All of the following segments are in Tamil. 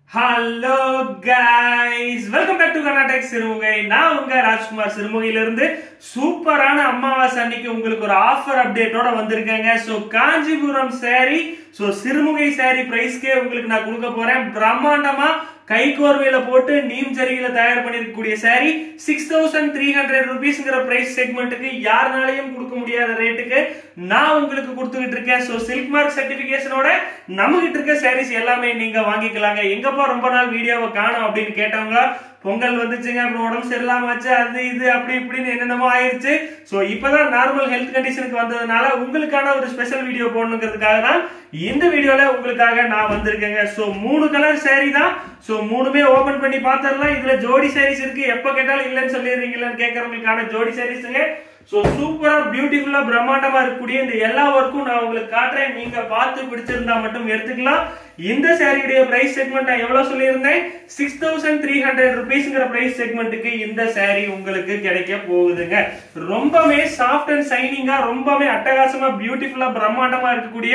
hello guys welcome back to Karnatak Sirumugai நான் உங்க ராஜ்குமார் சிறுமுகையிலிருந்து சூப்பரான அமாவாசை அன்னைக்கு உங்களுக்கு ஒரு ஆஃபர் அப்டேட்டோட வந்திருக்கேங்க so Kanchipuram saree so Sirumugai saree பிரைஸ்க்கே உங்களுக்கு நான் கொடுக்க போறேன் பிரம்மாண்டமா கை கோர்வையில போட்டு நீம் ஜரிகையில தயார் பண்ணிருக்கக்கூடிய saree six thousand three hundred ருபீஸ்ங்கிற பிரைஸ் செக்மெண்ட்டுக்கு யாருனாலையும் கொடுக்க முடியாத ரேட்டுக்கு நான் உங்களுக்கு கொடுத்துக்கிட்டு இருக்கேன் ஸோ சில்க் மார்க் சர்டிபிகேஷனோட நம்ம கிட்ட இருக்க sarees எல்லாமே நீங்க வாங்கிக்கலாங்க எங்கப்பா ரொம்ப நாள் வீடியோவை காணும் அப்படின்னு கேட்டவங்க பொங்கல் வந்துச்சுங்க அப்புறம் உடம்பு சரியில்லாம ஆச்சு அது இது அப்படி இப்படின்னு என்னென்னமோ ஆயிருச்சு ஸோ இப்பதான் நார்மல் ஹெல்த் கண்டிஷனுக்கு வந்ததுனால உங்களுக்கான ஒரு ஸ்பெஷல் வீடியோ போடணுங்கிறதுக்காக தான் இந்த வீடியோல உங்களுக்காக நான் வந்திருக்கேங்க ஸோ மூணு கலர் saree தான் ஸோ மூணுமே ஓபன் பண்ணி பார்த்துடலாம் இதுல ஜோடி sarees இருக்கு எப்ப கேட்டாலும் இல்லைன்னு சொல்லிடுறீங்களான்னு கேட்கறவங்களுக்கான ஜோடி sareesங்க ஸோ சூப்பரா பியூட்டிஃபுல்லா பிரம்மாண்டமா இருக்கக்கூடிய இந்த எல்லா ஒர்க்கும் நான் உங்களுக்கு காட்டுறேன் நீங்க பார்த்து பிடிச்சிருந்தா மட்டும் எடுத்துக்கலாம் இந்த சாரியுடைய பிரைஸ் செக்மெண்ட் நான் எவ்வளவு சொல்லியிருந்தேன் சிக்ஸ் தௌசண்ட் த்ரீ ஹண்ட்ரட் ருபீஸ்ங்கிற பிரைஸ் செக்மெண்ட்டுக்கு இந்த saree உங்களுக்கு கிடைக்க போகுதுங்க ரொம்பவே சாஃப்ட் அண்ட் சைனிங்கா ரொம்பவே அட்டகாசமா பியூட்டிஃபுல்லா பிரம்மாண்டமா இருக்கக்கூடிய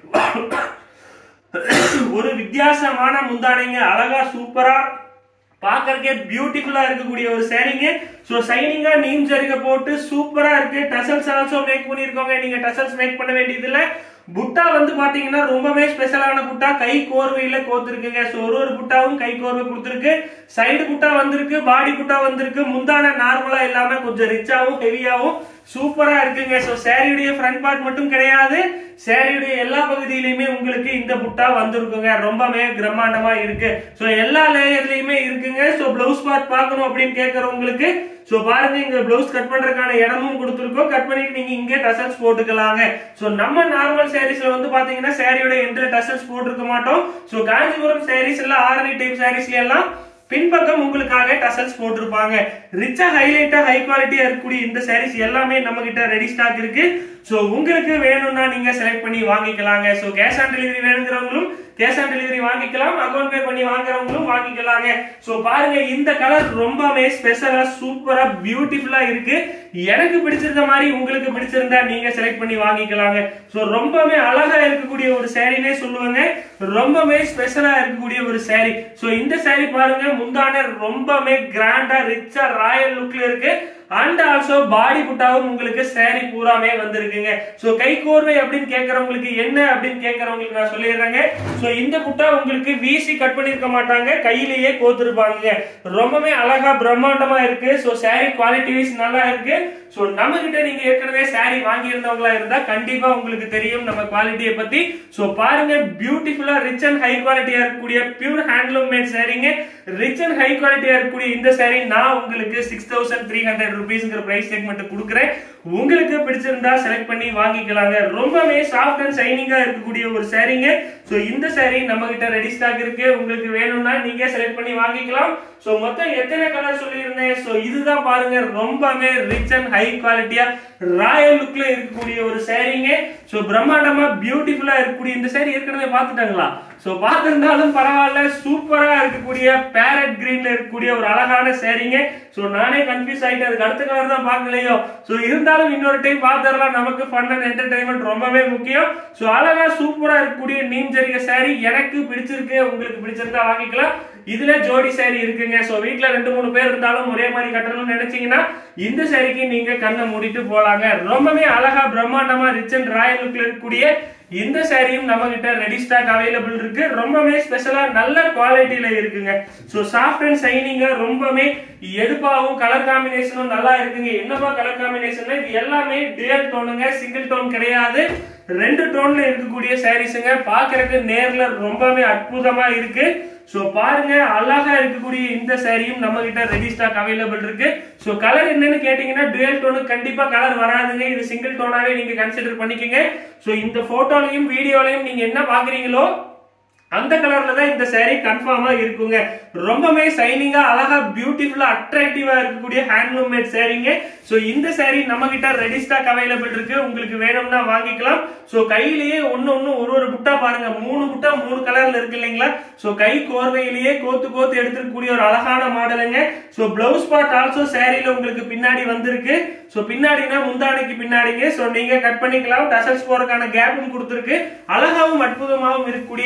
ஒரு வித்தியாசமான முந்தானைங்க அழகா சூப்பரா பார்க்கறதுக்கே பியூட்டிஃபுல்லா இருக்கக்கூடிய ஒரு சேரீங்க ஸோ சைனிங்கா நீம் ஜரிகை போட்டு சூப்பரா இருக்கு டசல்ஸ் ஆல்சோ மேக் பண்ணிருக்கோங்க நீங்க டசல்ஸ் மேக் பண்ண வேண்டியது இல்ல புட்டா வந்து பாத்தீங்கன்னா ரொம்பவே ஸ்பெஷலான புட்டா கை கோர்வையில கோத்துருக்குங்க ஸோ ஒரு ஒரு புட்டாவும் கை கோர்வை கொடுத்துருக்கு சைடு புட்டா வந்திருக்கு பாடி புட்டா வந்திருக்கு முந்தான நார்மலா இல்லாம கொஞ்சம் ரிச்சாவும் ஹெவியாவும் சூப்பரா இருக்குங்க ஸோ சேரீயுடைய ஃப்ரண்ட் பார்ட் மட்டும் கிடையாது சேரீயுடைய எல்லா பகுதியிலுமே உங்களுக்கு இந்த புட்டா வந்திருக்குங்க ரொம்பவே பிரம்மாண்டமா இருக்கு ஸோ எல்லா லேயர்லயுமே இருக்குங்க ஸோ பிளவுஸ் பார்ட் பார்க்கணும் அப்படின்னு கேட்கறவங்களுக்கு ஸோ பாருங்க இங்க பிளவுஸ் கட் பண்றதுக்கான இடமும் கொடுத்துருக்கோம் கட் பண்ணிட்டு நீங்க இங்கே டசல்ஸ் போட்டுக்கலாங்க ஸோ நம்ம நார்மல் சாரீஸ்ல வந்து பாத்தீங்கன்னா சாரியோட எந்த டசல்ஸ் போட்டிருக்க மாட்டோம் ஸோ காஞ்சிபுரம் சாரீஸ் எல்லாம் ஆரணி டைப் சாரீஸ்ல எல்லாம் பின்பக்கம் உங்களுக்காக டசல்ஸ் போட்டிருப்பாங்க ரிச்சா ஹைலைட்டா ஹை குவாலிட்டியா இருக்கக்கூடிய இந்த சாரீஸ் எல்லாமே நம்ம கிட்ட ரெடி ஸ்டாக் இருக்கு சோ உங்களுக்கு வேணும்னா நீங்க செலக்ட் பண்ணி வாங்கிக்கலாங்க சோ கேஷ் ஆன் டெலிவரி வேணுங்கிறவங்களும் கேஷ் ஆன் டெலிவரி வாங்கிக்கலாம் அக்கௌண்ட் பே பண்ணி வாங்குறவங்களும் வாங்கிக்கலாங்க சோ பாருங்க இந்த கலர் ரொம்பவே ஸ்பெஷலா சூப்பரா பியூட்டிஃபுல்லா இருக்கு எனக்கு பிடிச்சிருந்த மாதிரி உங்களுக்கு பிடிச்சிருந்தா நீங்க செலக்ட் பண்ணி வாங்கிக்கலாங்க சோ ரொம்பவே அழகா இருக்கக்கூடிய ஒரு சாரினே சொல்லுவாங்க ரொம்பவே ஸ்பெஷலா இருக்கக்கூடிய ஒரு சாரி சோ இந்த சாரி பாருங்க முந்தான ரொம்பவே கிராண்டா ரிச்சா ராயல் லுக்ல இருக்கு அண்ட் ஆல்சோ பாடி புட்டாவும் உங்களுக்கு சாரி பூராமே வந்திருக்குங்க சோ கை கோர்வை அப்படின்னு கேட்கறவங்களுக்கு என்ன அப்படின்னு கேட்கறவங்களுக்கு நான் சொல்லிடுறேங்க சோ இந்த புட்டா உங்களுக்கு வீசி கட் பண்ணிருக்க மாட்டாங்க கையிலேயே கோத்திருப்பாங்க ரொம்பவே அழகா பிரம்மாண்டமா இருக்கு சோ சாரி குவாலிட்டி வைஸ் நல்லா இருக்கு சோ நம்ம கிட்ட நீங்க ஏற்கனவே சாரி வாங்கி இருந்தவங்களா இருந்தா கண்டிப்பா உங்களுக்கு தெரியும் நம்ம குவாலிட்டியை பத்தி சோ பாருங்க பியூட்டிஃபுல்லா ரிச் அண்ட் ஹை குவாலிட்டியா இருக்கக்கூடிய பியூர் ஹேண்ட்லூம் மேட் சாரீங்க ரிச் அண்ட் ஹை குவாலிட்டியா இருக்கக்கூடிய இந்த சாரி நான் உங்களுக்கு சிக்ஸ் தௌசண்ட் த்ரீ ஹண்ட்ரட் ருபீஸ்ங்கிற பிரைஸ் செக்மெண்ட் கொடுக்குறேன் உங்களுக்கு பிடிச்சிருந்தா செலக்ட் பண்ணி வாங்கிக்கலாங்க ரொம்பவே சாஃப்ட் அண்ட் ஷைனிங்கா இருக்கக்கூடிய ஒரு சாரீங்க சோ இந்த சாரி நம்ம கிட்ட ரெடி ஸ்டாக் இருக்கு உங்களுக்கு வேணும்னா நீங்க செலக்ட் பண்ணி வாங்கிக்கலாம் சோ மொத்தம் எத்தனை கலர் சொல்லியிருந்தேன் சோ இதுதான் பாருங்க ரொம்பவே ரிச் அண்ட் ஹை குவாலிட்டியா ராயல் லுக்ல இருக்கக்கூடிய ஒரு சாரீங்க சோ பிரம்மாண்டமா பியூட்டிஃபுல்லா இருக்கக்கூடிய இந்த சாரி ஏற்கனவே பார்த்துட்டாங்களா சோ பார்த்திருந்தாலும் பரவாயில்ல சூப்பரா இருக்கக்கூடிய பேரட் கிரீன்ல இருக்கக்கூடிய ஒரு அழகான சாரீங்க சோ நானே கன்ஃபியூஸ் ஆயிட்டேன் அதுக்கு அடுத்த கலர் தான் பார்க்கலையோ சோ இருந்தாலும் இன்னொரு டைம் பார்த்துடலாம் நமக்கு ஃபன் அண்ட் என்டர்டைன்மெண்ட் ரொம்பவே முக்கியம் சோ அழகா சூப்பரா இருக்கக்கூடிய நீம் ஜரிகை சாரி எனக்கு பிடிச்சிருக்கு உங்களுக்கு பிடிச்சிருந்தா வாங்கிக்கலாம் இதுல ஜோடி சாரி இருக்குங்க சோ வீட்ல ரெண்டு மூணு பேர் இருந்தாலும் ஒரே மாதிரி கட்டணும்னு நினைச்சீங்கன்னா இந்த சாரிக்கு நீங்க கண்ணை மூடிட்டு போலாங்க ரொம்பவே அழகா பிரம்மாண்டமா ரிச் அண்ட் ராயல் லுக்ல இருக்கக்கூடிய இந்த சாரியும் நம்ம கிட்ட ரெடி ஸ்டாக் அவைலபிள் இருக்கு ரொம்பவே ஸ்பெஷலா நல்ல குவாலிட்டியில இருக்குங்க சோ சாஃப்ட் அண்ட் சைனிங்கா ரொம்பவே எடுப்பாவும் கலர் காம்பினேஷனும் நல்லா இருக்குங்க என்னப்பா கலர் காம்பினேஷன் இது எல்லாமே டியல் டோனுங்க சிங்கிள் டோன் கிடையாது ரெண்டு டோன்ல இருக்கக்கூடிய சாரீஸுங்க பாக்குறதுக்கு நேர்ல ரொம்பவே அற்புதமா இருக்கு சோ பாருங்க அழகா இருக்கக்கூடிய இந்த சாரியும் நம்ம கிட்ட ரெடி ஸ்டாக் அவைலபிள் இருக்கு சோ கலர் என்னன்னு கேட்டீங்கன்னா டுவெல் டோனு கண்டிப்பா கலர் வராதுங்க இது சிங்கிள் டோனாவே நீங்க கன்சிடர் பண்ணிக்கங்க சோ இந்த போட்டோலையும் வீடியோலையும் நீங்க என்ன பாக்குறீங்களோ அந்த கலர்ல தான் இந்த saree கன்ஃபார்மா இருக்குங்க ரொம்பவே சைனிங்கா அழகா பியூட்டிஃபுல்லா அட்ராக்டிவா இருக்கக்கூடிய ஹேண்ட்லூம் மேட் சாரீங்க சோ இந்த saree நம்ம கிட்ட ரெடி ஸ்டாக் அவைலபிள் இருக்கு உங்களுக்கு வேணும்னா வாங்கிக்கலாம் சோ கையிலேயே ஒண்ணு ஒண்ணு ஒரு ஒரு புட்டா பாருங்க மூணு புட்டா மூணு கலர்ல இருக்கு இல்லைங்களா சோ கை கோர்வையிலேயே கோத்து கோத்து எடுத்துக்கூடிய ஒரு அழகான மாடலுங்க சோ பிளவுஸ் பார்ட் ஆல்சோ சாரியில உங்களுக்கு பின்னாடி வந்திருக்கு சோ பின்னாடினா முந்தானைக்கு பின்னாடிங்க சோ நீங்க கட் பண்ணிக்கலாம் டசல்ஸ் போறதுக்கான கேப்பும் கொடுத்துருக்கு அழகாவும் அற்புதமாகவும் இருக்கக்கூடிய இந்த saree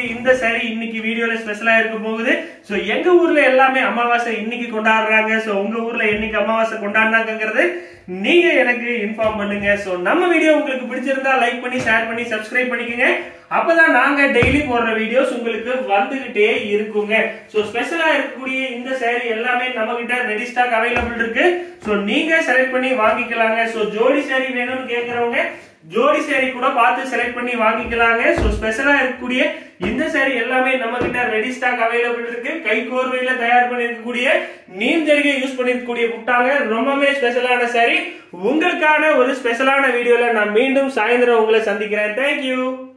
saree இன்னைக்கு வீடியோல ஸ்பெஷலா இருக்க போகுது சோ எங்க ஊர்ல எல்லாமே அமாவாசை இன்னைக்கு கொண்டாடுறாங்க சோ உங்க ஊர்ல என்னைக்கு அமாவாசை கொண்டாடினாங்கிறது நீங்க எனக்கு இன்ஃபார்ம் பண்ணுங்க சோ நம்ம வீடியோ உங்களுக்கு பிடிச்சிருந்தா லைக் பண்ணி ஷேர் பண்ணி சப்ஸ்கிரைப் பண்ணிக்கோங்க அப்பதான் நாங்க டெய்லி போடுற வீடியோஸ் உங்களுக்கு வந்துகிட்டே இருக்குங்க சோ ஸ்பெஷலா இருக்கக்கூடிய இந்த saree எல்லாமே நம்ம கிட்ட ரெடி ஸ்டாக் அவைலபிள் இருக்கு சோ நீங்க செலக்ட் பண்ணி வாங்கிக்கலாங்க சோ ஜோடி saree வேணும்னு கேக்குறவங்க ஜோடி saree கூட பார்த்து செலக்ட் பண்ணி வாங்கிக்கலாங்க சோ ஸ்பெஷலா இருக்கக்கூடிய இந்த saree எல்லாமே நம்ம கிட்ட ரெடி ஸ்டாக் அவைலபிள் இருக்கு கை கோர்வையில தயார் பண்ணிருக்கக்கூடிய நீம் ஜரிகை யூஸ் பண்ணிருக்கக்கூடிய புட்டாங்க ரொம்பவே ஸ்பெஷலான saree உங்களுக்கான ஒரு ஸ்பெஷலான வீடியோல நான் மீண்டும் சாயந்தரம் உங்களை சந்திக்கிறேன் தேங்க்யூ